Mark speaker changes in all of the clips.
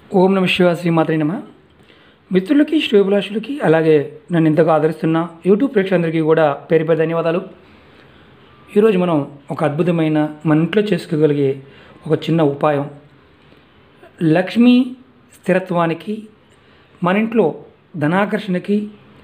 Speaker 1: ఓం నమ శివ శ్రీమాత్రి నమ మిత్రులకి శ్రేభిలాషులకి అలాగే నన్ను ఇంతగా ఆదరిస్తున్న యూట్యూబ్ ప్రేక్షకులందరికీ కూడా పేరు పేరు ధన్యవాదాలు ఈరోజు మనం ఒక అద్భుతమైన మన ఇంట్లో చేసుకోగలిగే ఒక చిన్న ఉపాయం లక్ష్మీ స్థిరత్వానికి మన ఇంట్లో ధనాకర్షణకి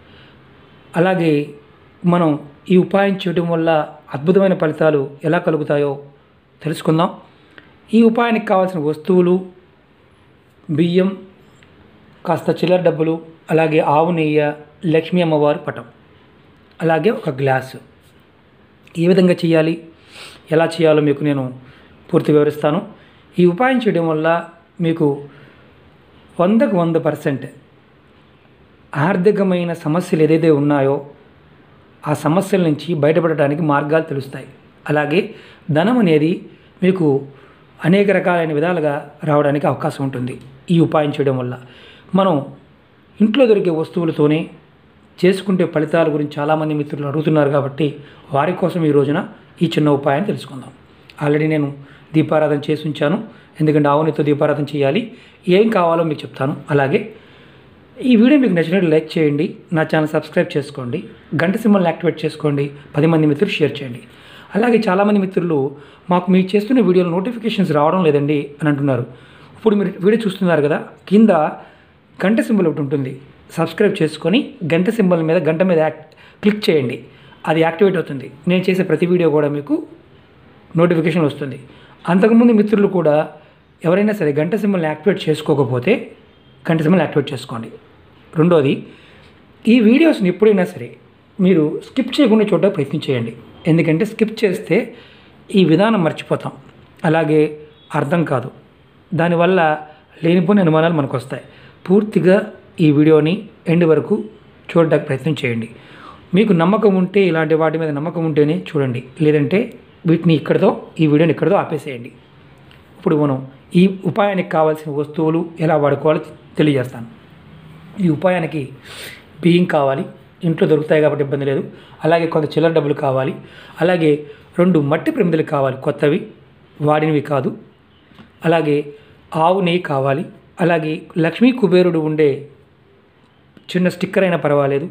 Speaker 1: అలాగే మనం ఈ ఉపాయం చేయడం వల్ల అద్భుతమైన ఫలితాలు ఎలా కలుగుతాయో తెలుసుకుందాం ఈ ఉపాయానికి కావాల్సిన వస్తువులు బియ్యం కాస్త చిల్లర డబ్బులు అలాగే ఆవు నెయ్యి లక్ష్మీ అమ్మవారి పటం అలాగే ఒక గ్లాసు ఏ విధంగా చేయాలి ఎలా చేయాలో మీకు నేను పూర్తి వివరిస్తాను ఈ ఉపాయం చేయడం వల్ల మీకు వందకు వంద పర్సెంట్ ఆర్థికమైన సమస్యలు ఏదైతే ఉన్నాయో ఆ సమస్యల నుంచి బయటపడటానికి మార్గాలు తెలుస్తాయి అలాగే ధనం అనేది మీకు అనేక రకాలైన విధాలుగా రావడానికి అవకాశం ఉంటుంది ఈ ఉపాయం చేయడం వల్ల మనం ఇంట్లో దొరికే వస్తువులతోనే చేసుకుంటే ఫలితాల గురించి చాలామంది మిత్రులు అడుగుతున్నారు కాబట్టి వారి కోసం ఈ రోజున ఈ చిన్న ఉపాయాన్ని తెలుసుకుందాం ఆల్రెడీ నేను దీపారాధన చేసి ఉంచాను ఎందుకంటే ఆవునితో దీపారాధన చేయాలి ఏం కావాలో మీకు చెప్తాను అలాగే ఈ వీడియో మీకు నచ్చినట్టు లైక్ చేయండి నా ఛానల్ సబ్స్క్రైబ్ చేసుకోండి గంట సింబల్ని యాక్టివేట్ చేసుకోండి పది మంది మిత్రులు షేర్ చేయండి అలాగే చాలామంది మిత్రులు మాకు మీరు చేస్తున్న వీడియోలో నోటిఫికేషన్స్ రావడం లేదండి అని అంటున్నారు ఇప్పుడు మీరు వీడియో చూస్తున్నారు కదా కింద గంట సింబల్ ఒకటి ఉంటుంది సబ్స్క్రైబ్ చేసుకొని గంట సింబల్ మీద గంట మీద యాక్ట్ క్లిక్ చేయండి అది యాక్టివేట్ అవుతుంది నేను చేసే ప్రతి వీడియో కూడా మీకు నోటిఫికేషన్ వస్తుంది అంతకుముందు మిత్రులు కూడా ఎవరైనా సరే గంట సింబల్ని యాక్టివేట్ చేసుకోకపోతే గంట సింబల్ యాక్టివేట్ చేసుకోండి రెండోది ఈ వీడియోస్ని ఎప్పుడైనా సరే మీరు స్కిప్ చేయకుండా చూడడానికి ప్రయత్నం చేయండి ఎందుకంటే స్కిప్ చేస్తే ఈ విధానం మర్చిపోతాం అలాగే అర్థం కాదు దానివల్ల లేనిపోయిన అనుమానాలు మనకు వస్తాయి పూర్తిగా ఈ వీడియోని ఎండ్ వరకు చూడడానికి ప్రయత్నం చేయండి మీకు నమ్మకం ఉంటే ఇలాంటి వాటి మీద నమ్మకం ఉంటేనే చూడండి లేదంటే వీటిని ఇక్కడితో ఈ వీడియోని ఇక్కడితో ఆపేసేయండి ఇప్పుడు మనం ఈ ఉపాయానికి కావాల్సిన వస్తువులు ఎలా వాడుకోవాలో తెలియజేస్తాను ఈ ఉపాయానికి బియ్యం కావాలి ఇంట్లో దొరుకుతాయి కాబట్టి ఇబ్బంది లేదు అలాగే కొంత చిల్లర డబ్బులు కావాలి అలాగే రెండు మట్టి ప్రమిదలు కావాలి కొత్తవి వాడినవి కాదు అలాగే ఆవు నెయ్యి కావాలి అలాగే లక్ష్మీ కుబేరుడు ఉండే చిన్న స్టిక్కర్ అయినా పర్వాలేదు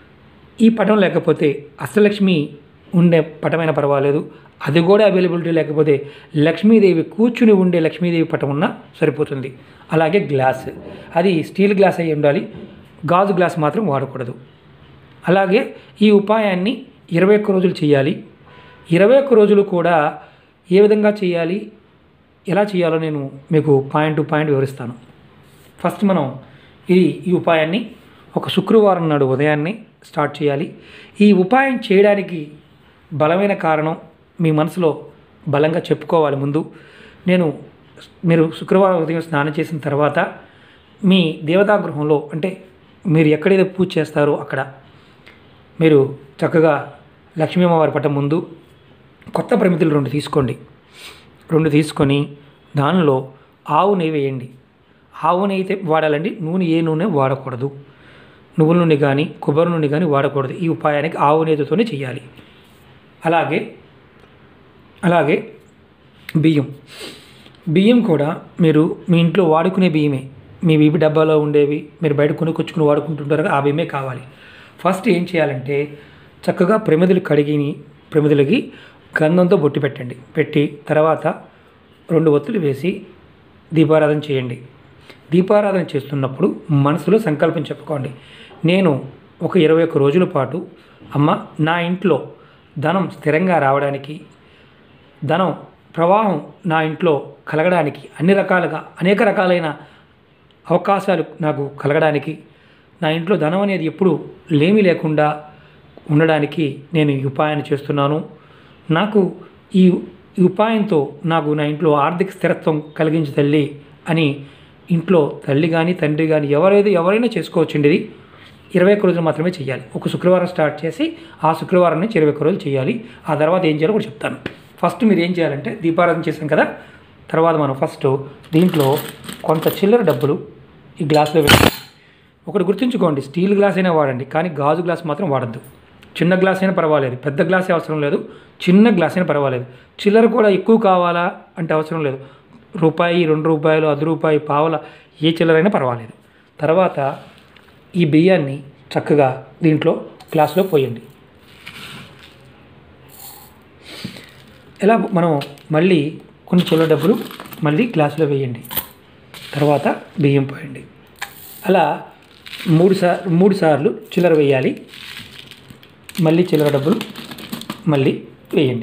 Speaker 1: ఈ పటం లేకపోతే అష్టలక్ష్మి ఉండే పటమైనా పర్వాలేదు అది కూడా అవైలబిలిటీ లేకపోతే లక్ష్మీదేవి కూర్చుని ఉండే లక్ష్మీదేవి పటం ఉన్నా సరిపోతుంది అలాగే గ్లాస్ అది స్టీల్ గ్లాస్ అయి ఉండాలి గాజు గ్లాస్ మాత్రం వాడకూడదు అలాగే ఈ ఉపాయాన్ని ఇరవై ఒక్క రోజులు చేయాలి ఇరవై ఒక్క రోజులు కూడా ఏ విధంగా చేయాలి ఎలా చేయాలో నేను మీకు పాయింట్ టు పాయింట్ వివరిస్తాను ఫస్ట్ మనం ఈ ఈ ఉపాయాన్ని ఒక శుక్రవారం నాడు ఉదయాన్నే స్టార్ట్ చేయాలి ఈ ఉపాయం చేయడానికి బలమైన కారణం మీ మనసులో బలంగా చెప్పుకోవాలి ముందు నేను మీరు శుక్రవారం ఉదయం స్నానం చేసిన తర్వాత మీ దేవతాగృహంలో అంటే మీరు ఎక్కడైతే పూజ చేస్తారో అక్కడ మీరు చక్కగా లక్ష్మీ అమ్మవారి పట్టం ముందు కొత్త ప్రమితులు రెండు తీసుకోండి రెండు తీసుకొని దానిలో ఆవు నెయ్యి వేయండి ఆవు నెయ్యి అయితే వాడాలండి నూనె ఏ నూనె వాడకూడదు నువ్వుల నూనె కానీ కొబ్బరి నూనె కానీ వాడకూడదు ఈ ఉపాయానికి ఆవు నెయ్యితోనే చేయాలి అలాగే అలాగే బియ్యం బియ్యం కూడా మీరు మీ ఇంట్లో వాడుకునే బియ్యమే మీ బియ్య డబ్బాలో ఉండేవి మీరు బయట కొనుక్కొచ్చుకుని వాడుకుంటుంటారు కదా ఆ బియ్యమే కావాలి ఫస్ట్ ఏం చేయాలంటే చక్కగా ప్రమిదలు కడిగిని ప్రమిదలకి గంధంతో బొట్టి పెట్టండి పెట్టి తర్వాత రెండు ఒత్తులు వేసి దీపారాధన చేయండి దీపారాధన చేస్తున్నప్పుడు మనసులో సంకల్పం చెప్పుకోండి నేను ఒక ఇరవై ఒక్క రోజుల పాటు అమ్మ నా ఇంట్లో ధనం స్థిరంగా రావడానికి ధనం ప్రవాహం నా ఇంట్లో కలగడానికి అన్ని రకాలుగా అనేక రకాలైన అవకాశాలు నాకు కలగడానికి నా ఇంట్లో ధనం అనేది ఎప్పుడు లేమి లేకుండా ఉండడానికి నేను ఈ ఉపాయాన్ని చేస్తున్నాను నాకు ఈ ఈ ఉపాయంతో నాకు నా ఇంట్లో ఆర్థిక స్థిరత్వం కలిగించి తల్లి అని ఇంట్లో తల్లి కానీ తండ్రి కానీ ఎవరైతే ఎవరైనా చేసుకోవచ్చండి ఇది ఇరవై ఒక్క రోజులు మాత్రమే చేయాలి ఒక శుక్రవారం స్టార్ట్ చేసి ఆ శుక్రవారం నుంచి ఇరవై ఒక్క రోజులు చేయాలి ఆ తర్వాత ఏం చేయాలో కూడా చెప్తాను ఫస్ట్ మీరు ఏం చేయాలంటే దీపారాధన చేశాం కదా తర్వాత మనం ఫస్ట్ దీంట్లో కొంత చిల్లర డబ్బులు ఈ గ్లాసులో వేసి ఒకటి గుర్తుంచుకోండి స్టీల్ గ్లాస్ అయినా వాడండి కానీ గాజు గ్లాస్ మాత్రం వాడద్దు చిన్న గ్లాస్ అయినా పర్వాలేదు పెద్ద గ్లాసే అవసరం లేదు చిన్న గ్లాస్ అయినా పర్వాలేదు చిల్లర కూడా ఎక్కువ కావాలా అంటే అవసరం లేదు రూపాయి రెండు రూపాయలు అర్ధ రూపాయి పావుల ఏ చిల్లరైనా పర్వాలేదు తర్వాత ఈ బియ్యాన్ని చక్కగా దీంట్లో గ్లాసులో పోయండి ఇలా మనం మళ్ళీ కొన్ని చిల్లర డబ్బులు మళ్ళీ గ్లాసులో వేయండి తర్వాత బియ్యం పోయండి అలా మూడు సార్ మూడు సార్లు చిల్లర వేయాలి మళ్ళీ చిల్లర డబ్బులు మళ్ళీ వేయండి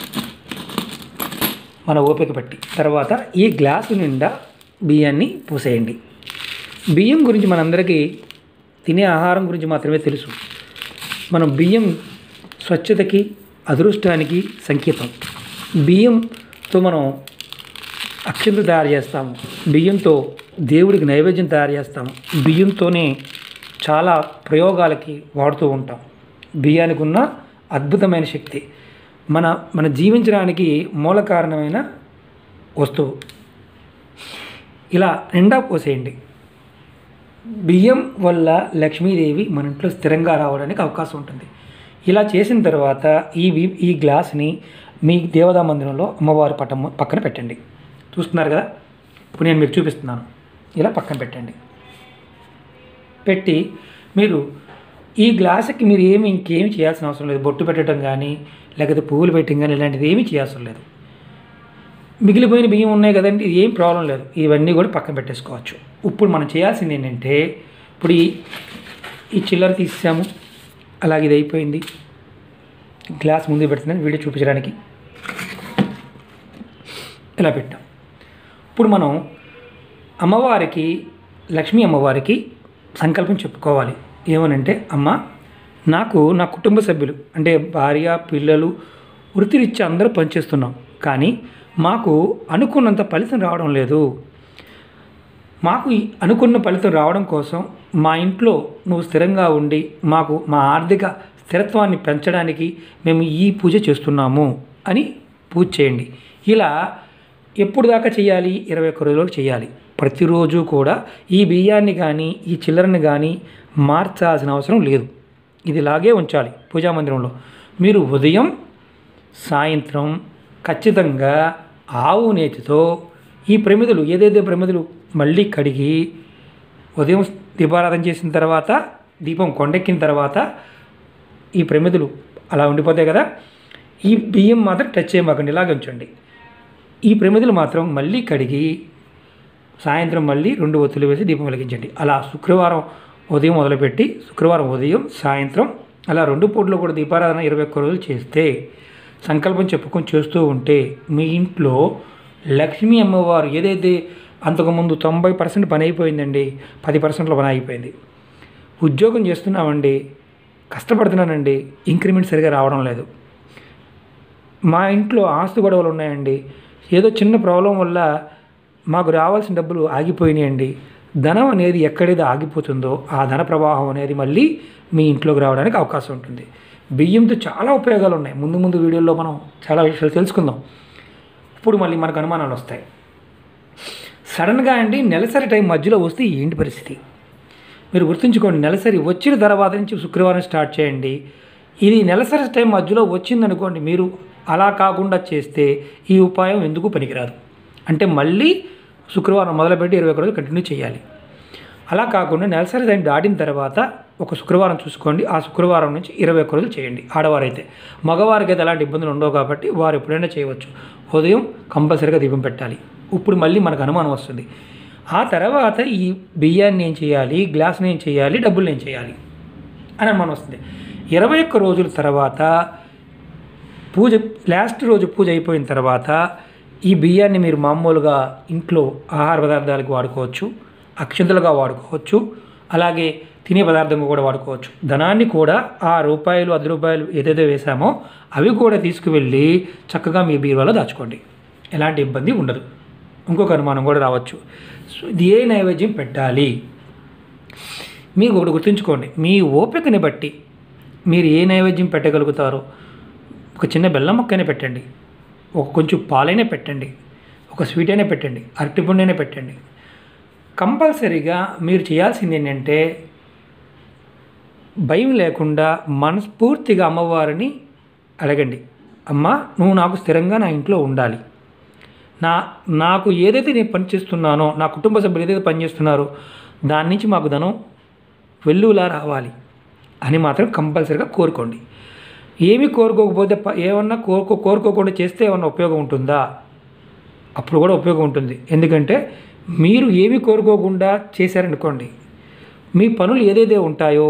Speaker 1: మన ఓపిక పట్టి తర్వాత ఈ గ్లాసు నిండా బియ్యాన్ని పూసేయండి బియ్యం గురించి మనందరికీ తినే ఆహారం గురించి మాత్రమే తెలుసు మనం బియ్యం స్వచ్ఛతకి అదృష్టానికి సంకేతం బియ్యంతో మనం అక్షంతలు తయారు చేస్తాము బియ్యంతో దేవుడికి నైవేద్యం తయారు చేస్తాము బియ్యంతోనే చాలా ప్రయోగాలకి వాడుతూ ఉంటాం బియ్యానికి ఉన్న అద్భుతమైన శక్తి మన మన జీవించడానికి మూల కారణమైన వస్తువు ఇలా నిండా పోసేయండి బియ్యం వల్ల లక్ష్మీదేవి మన ఇంట్లో స్థిరంగా రావడానికి అవకాశం ఉంటుంది ఇలా చేసిన తర్వాత ఈ వి- ఈ గ్లాస్ని మీ దేవతా మందిరంలో అమ్మవారి పట్టం పక్కన పెట్టండి చూస్తున్నారు కదా ఇప్పుడు నేను మీకు చూపిస్తున్నాను ఇలా పక్కన పెట్టండి పెట్టి మీరు ఈ గ్లాసుకి మీరు ఏమి ఇంకేమి చేయాల్సిన అవసరం లేదు బొట్టు పెట్టడం కానీ లేకపోతే పువ్వులు పెట్టడం కానీ ఇలాంటిది ఏమీ చేయాల్సిన లేదు మిగిలిపోయిన బియ్యం ఉన్నాయి కదండి ఇది ఏం ప్రాబ్లం లేదు ఇవన్నీ కూడా పక్కన పెట్టేసుకోవచ్చు ఇప్పుడు మనం చేయాల్సింది ఏంటంటే ఇప్పుడు ఈ ఈ చిల్లర తీసాము అలాగే ఇది అయిపోయింది గ్లాస్ ముందు పెడుతున్నాను వీడియో చూపించడానికి ఇలా పెట్టాం ఇప్పుడు మనం అమ్మవారికి లక్ష్మీ అమ్మవారికి సంకల్పం చెప్పుకోవాలి ఏమనంటే అమ్మ నాకు నా కుటుంబ సభ్యులు అంటే భార్య పిల్లలు వృత్తిరీత్యా అందరూ పనిచేస్తున్నాం కానీ మాకు అనుకున్నంత ఫలితం రావడం లేదు మాకు ఈ అనుకున్న ఫలితం రావడం కోసం మా ఇంట్లో నువ్వు స్థిరంగా ఉండి మాకు మా ఆర్థిక స్థిరత్వాన్ని పెంచడానికి మేము ఈ పూజ చేస్తున్నాము అని పూజ చేయండి ఇలా ఎప్పుడు దాకా చేయాలి ఇరవై ఒక్క రోజులకు చేయాలి ప్రతిరోజు కూడా ఈ బియ్యాన్ని కానీ ఈ చిల్లరని కానీ మార్చాల్సిన అవసరం లేదు ఇది ఇలాగే ఉంచాలి పూజా మందిరంలో మీరు ఉదయం సాయంత్రం ఖచ్చితంగా ఆవు నేతితో ఈ ప్రమిదలు ఏదైతే ప్రమిదలు మళ్ళీ కడిగి ఉదయం దీపారాధన చేసిన తర్వాత దీపం కొండెక్కిన తర్వాత ఈ ప్రమిదలు అలా ఉండిపోతాయి కదా ఈ బియ్యం మాత్రం టచ్ చేయమాకండి ఇలాగ ఉంచండి ఈ ప్రమిదలు మాత్రం మళ్ళీ కడిగి సాయంత్రం మళ్ళీ రెండు ఒత్తులు వేసి దీపం వెలిగించండి అలా శుక్రవారం ఉదయం మొదలుపెట్టి శుక్రవారం ఉదయం సాయంత్రం అలా రెండు పూటలు కూడా దీపారాధన ఇరవై ఒక్క రోజులు చేస్తే సంకల్పం చెప్పుకొని చేస్తూ ఉంటే మీ ఇంట్లో లక్ష్మీ అమ్మవారు ఏదైతే అంతకుముందు తొంభై పర్సెంట్ పని అయిపోయిందండి పది పర్సెంట్లో పని అయిపోయింది ఉద్యోగం చేస్తున్నామండి కష్టపడుతున్నానండి ఇంక్రిమెంట్ సరిగా రావడం లేదు మా ఇంట్లో ఆస్తి గొడవలు ఉన్నాయండి ఏదో చిన్న ప్రాబ్లం వల్ల మాకు రావాల్సిన డబ్బులు ఆగిపోయినాయండి ధనం అనేది ఎక్కడైతే ఆగిపోతుందో ఆ ధన ప్రవాహం అనేది మళ్ళీ మీ ఇంట్లోకి రావడానికి అవకాశం ఉంటుంది బియ్యంతో చాలా ఉపయోగాలు ఉన్నాయి ముందు ముందు వీడియోలో మనం చాలా విషయాలు తెలుసుకుందాం ఇప్పుడు మళ్ళీ మనకు అనుమానాలు వస్తాయి సడన్గా అండి నెలసరి టైం మధ్యలో వస్తే ఏంటి పరిస్థితి మీరు గుర్తుంచుకోండి నెలసరి వచ్చిన తర్వాత నుంచి శుక్రవారం స్టార్ట్ చేయండి ఇది నెలసరి టైం మధ్యలో వచ్చిందనుకోండి మీరు అలా కాకుండా చేస్తే ఈ ఉపాయం ఎందుకు పనికిరాదు అంటే మళ్ళీ శుక్రవారం మొదలుపెట్టి ఇరవై ఒక రోజులు కంటిన్యూ చేయాలి అలా కాకుండా నెలసరి టైం దాటిన తర్వాత ఒక శుక్రవారం చూసుకోండి ఆ శుక్రవారం నుంచి ఇరవై ఒక్క రోజులు చేయండి ఆడవారైతే మగవారికి అయితే ఎలాంటి ఇబ్బందులు ఉండవు కాబట్టి వారు ఎప్పుడైనా చేయవచ్చు ఉదయం కంపల్సరీగా దీపం పెట్టాలి ఇప్పుడు మళ్ళీ మనకు అనుమానం వస్తుంది ఆ తర్వాత ఈ బియ్యాన్ని ఏం చేయాలి గ్లాస్ని ఏం చేయాలి డబ్బులు ఏం చేయాలి అని అనుమానం వస్తుంది ఇరవై ఒక్క రోజుల తర్వాత పూజ లాస్ట్ రోజు పూజ అయిపోయిన తర్వాత ఈ బియ్యాన్ని మీరు మామూలుగా ఇంట్లో ఆహార పదార్థాలకు వాడుకోవచ్చు అక్షంతలుగా వాడుకోవచ్చు అలాగే తినే పదార్థంగా కూడా వాడుకోవచ్చు ధనాన్ని కూడా ఆ రూపాయలు అర్ధ రూపాయలు ఏదైతే వేసామో అవి కూడా తీసుకువెళ్ళి చక్కగా మీ బీరువాలో దాచుకోండి ఎలాంటి ఇబ్బంది ఉండదు ఇంకొక అనుమానం కూడా రావచ్చు సో ఇది ఏ నైవేద్యం పెట్టాలి మీకు ఒకటి గుర్తుంచుకోండి మీ ఓపికని బట్టి మీరు ఏ నైవేద్యం పెట్టగలుగుతారో ఒక చిన్న బెల్లం ముక్కైనా పెట్టండి ఒక కొంచెం పాలైనా పెట్టండి ఒక స్వీట్ అయినా పెట్టండి అరటిపండైనా పెట్టండి కంపల్సరీగా మీరు చేయాల్సింది ఏంటంటే భయం లేకుండా మనస్ఫూర్తిగా అమ్మవారిని అడగండి అమ్మ నువ్వు నాకు స్థిరంగా నా ఇంట్లో ఉండాలి నా నాకు ఏదైతే నేను పనిచేస్తున్నానో నా కుటుంబ సభ్యులు ఏదైతే పనిచేస్తున్నారో దాని నుంచి మాకు ధనం వెల్లువలా రావాలి అని మాత్రం కంపల్సరీగా కోరుకోండి ఏమీ కోరుకోకపోతే ప- ఏమన్నా కోరుకో కోరుకోకుండా చేస్తే ఏమన్నా ఉపయోగం ఉంటుందా అప్పుడు కూడా ఉపయోగం ఉంటుంది ఎందుకంటే మీరు ఏమీ కోరుకోకుండా చేశారనుకోండి మీ పనులు ఏదైతే ఉంటాయో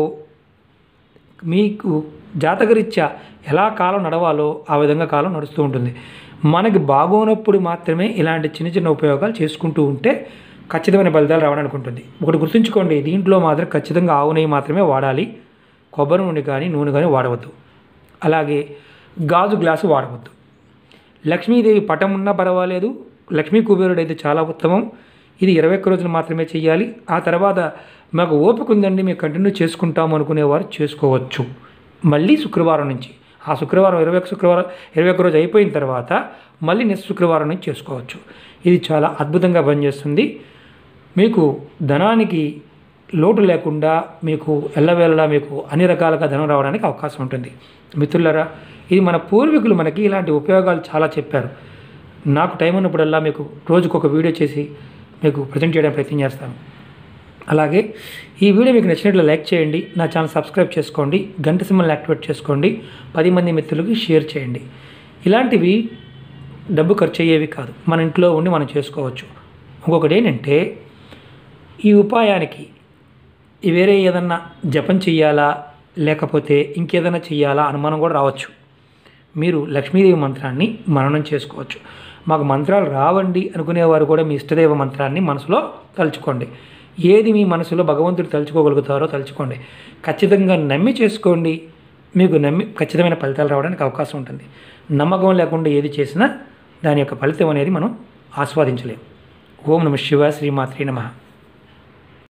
Speaker 1: మీకు జాతకరీత్యా ఎలా కాలం నడవాలో ఆ విధంగా కాలం నడుస్తూ ఉంటుంది మనకి బాగోనప్పుడు మాత్రమే ఇలాంటి చిన్న చిన్న ఉపయోగాలు చేసుకుంటూ ఉంటే ఖచ్చితమైన ఫలితాలు రావడానికి ఉంటుంది ఒకటి గుర్తుంచుకోండి దీంట్లో మాత్రం ఖచ్చితంగా ఆవు నెయ్యి మాత్రమే వాడాలి కొబ్బరి నూనె కానీ నూనె కానీ వాడవద్దు అలాగే గాజు గ్లాసు వాడవద్దు లక్ష్మీదేవి పటం ఉన్నా పర్వాలేదు లక్ష్మీ కుబేరుడు అయితే చాలా ఉత్తమం ఇది ఇరవై ఒక్క రోజులు మాత్రమే చేయాలి ఆ తర్వాత మాకు ఓపిక ఉందండి మేము కంటిన్యూ చేసుకుంటాము అనుకునేవారు చేసుకోవచ్చు మళ్ళీ శుక్రవారం నుంచి ఆ శుక్రవారం ఇరవై ఒక్క శుక్రవారం ఇరవై ఒక్క రోజు అయిపోయిన తర్వాత మళ్ళీ నెక్స్ట్ శుక్రవారం నుంచి చేసుకోవచ్చు ఇది చాలా అద్భుతంగా పనిచేస్తుంది మీకు ధనానికి లోటు లేకుండా మీకు ఎల్లవేళలా మీకు అన్ని రకాలుగా ధనం రావడానికి అవకాశం ఉంటుంది మిత్రులరా ఇది మన పూర్వీకులు మనకి ఇలాంటి ఉపయోగాలు చాలా చెప్పారు నాకు టైం ఉన్నప్పుడల్లా మీకు రోజుకు ఒక వీడియో చేసి మీకు ప్రజెంట్ చేయడానికి ప్రయత్నం చేస్తాను అలాగే ఈ వీడియో మీకు నచ్చినట్లు లైక్ చేయండి నా ఛానల్ సబ్స్క్రైబ్ చేసుకోండి గంట సింబల్ని యాక్టివేట్ చేసుకోండి పది మంది మిత్రులకి షేర్ చేయండి ఇలాంటివి డబ్బు ఖర్చు అయ్యేవి కాదు మన ఇంట్లో ఉండి మనం చేసుకోవచ్చు ఇంకొకటి ఏంటంటే ఈ ఉపాయానికి ఈ వేరే ఏదన్నా జపం చెయ్యాలా లేకపోతే ఇంకేదైనా చెయ్యాలా అనుమానం కూడా రావచ్చు మీరు లక్ష్మీదేవి మంత్రాన్ని మననం చేసుకోవచ్చు మాకు మంత్రాలు రావండి అనుకునేవారు కూడా మీ ఇష్టదైవ మంత్రాన్ని మనసులో తలుచుకోండి ఏది మీ మనసులో భగవంతుడు తలుచుకోగలుగుతారో తలుచుకోండి ఖచ్చితంగా నమ్మి చేసుకోండి మీకు నమ్మి ఖచ్చితమైన ఫలితాలు రావడానికి అవకాశం ఉంటుంది నమ్మకం లేకుండా ఏది చేసినా దాని యొక్క ఫలితం అనేది మనం ఆస్వాదించలేము ఓం నమ శివ శ్రీమాత్రి నమః